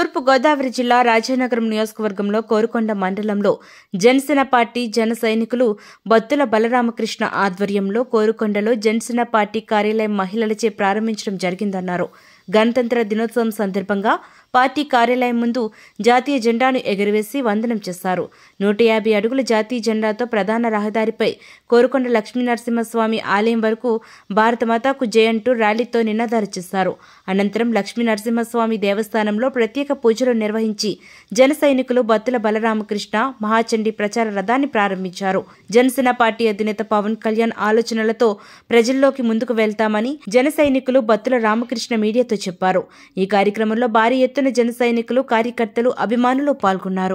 తూర్పు గోదావరి జిల్లా రాజానగరం నియోజకవర్గంలో కోరుకొండ మండలంలో జనసేన పార్టీ జన సైనికులు బత్తుల బలరామకృష్ణ ఆధ్వర్యంలో కోరుకొండలో జనసేన పార్టీ కార్యాలయం మహిళలచే ప్రారంభించడం జరిగిందన్నారు గణతంత్ర దినోత్సవం సందర్భంగా పార్టీ కార్యాలయం ముందు జాతీయ జెండాను ఎగురవేసి వందనం చేశారు నూట యాభై అడుగుల జాతీయ జెండాతో ప్రధాన రహదారిపై కోరుకొండ లక్ష్మీ నరసింహస్వామి ఆలయం వరకు భారత మాతాకు జై అంటూ ర్యాలీతో నినాదాలు చేశారు అనంతరం లక్ష్మీ నరసింహస్వామి దేవస్థానంలో ప్రత్యేక పూజలు నిర్వహించి జన సైనికులు బత్తుల బలరామకృష్ణ మహాచండీ ప్రచార రథాన్ని ప్రారంభించారు జనసేన పార్టీ అధినేత పవన్ కళ్యాణ్ ఆలోచనలతో ప్రజల్లోకి ముందుకు వెళ్తామని జన సైనికులు బత్తుల రామకృష్ణ మీడియాతో చెప్పారు ఈ కార్యక్రమంలో భారీ ఎత్తున జన సైనికులు కార్యకర్తలు అభిమానులు పాల్గొన్నారు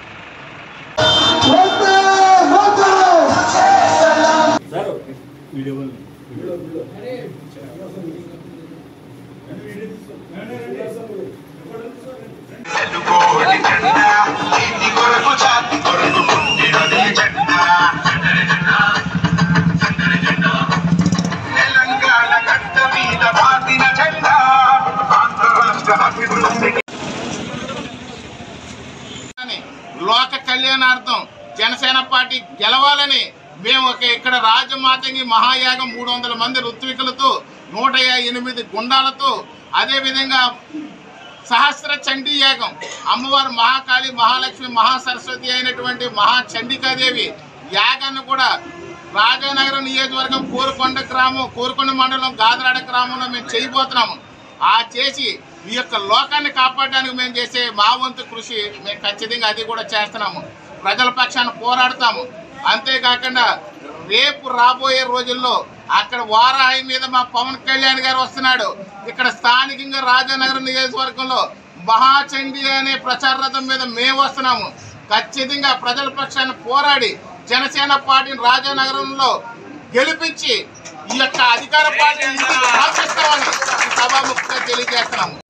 తెలుగోడి జెండా నీతి కొరకు జాతి కొరకు పుట్టినది జెండా తెలంగాణ గడ్డ మీద పాతిన జెండా ఆంధ్ర రాష్ట్ర అభివృద్ధికి అని లోక కళ్యాణార్థం జనసేన పార్టీ గెలవాలని మేము ఒక ఇక్కడ రాజమాతంగి మహాయాగం మూడు వందల మంది ఋత్వికులతో నూట ఎనిమిది గుండాలతో అదేవిధంగా సహస్ర చండీ యాగం అమ్మవారు మహాకాళి మహాలక్ష్మి మహాసరస్వతి అయినటువంటి మహా చండికాదేవి యాగాన్ని కూడా రాజానగరం నియోజకవర్గం కోరుకొండ గ్రామం కోరుకొండ మండలం గాదరాడ గ్రామంలో మేము చేయబోతున్నాము ఆ చేసి ఈ యొక్క లోకాన్ని కాపాడడానికి మేము చేసే మా వంతు కృషి మేము ఖచ్చితంగా అది కూడా చేస్తున్నాము ప్రజల పక్షాన పోరాడతాము అంతేకాకుండా రేపు రాబోయే రోజుల్లో అక్కడ వారాహి మీద మా పవన్ కళ్యాణ్ గారు వస్తున్నాడు ఇక్కడ స్థానికంగా రాజానగరం నియోజకవర్గంలో మహాచండి అనే ప్రచార రథం మీద మేము వస్తున్నాము ఖచ్చితంగా ప్రజల పక్షాన పోరాడి జనసేన పార్టీని రాజానగరంలో గెలిపించి ఈ యొక్క అధికార పార్టీని ఇంటికి పంపిస్తామని ఈ సభాముఖంగా తెలియజేస్తున్నాము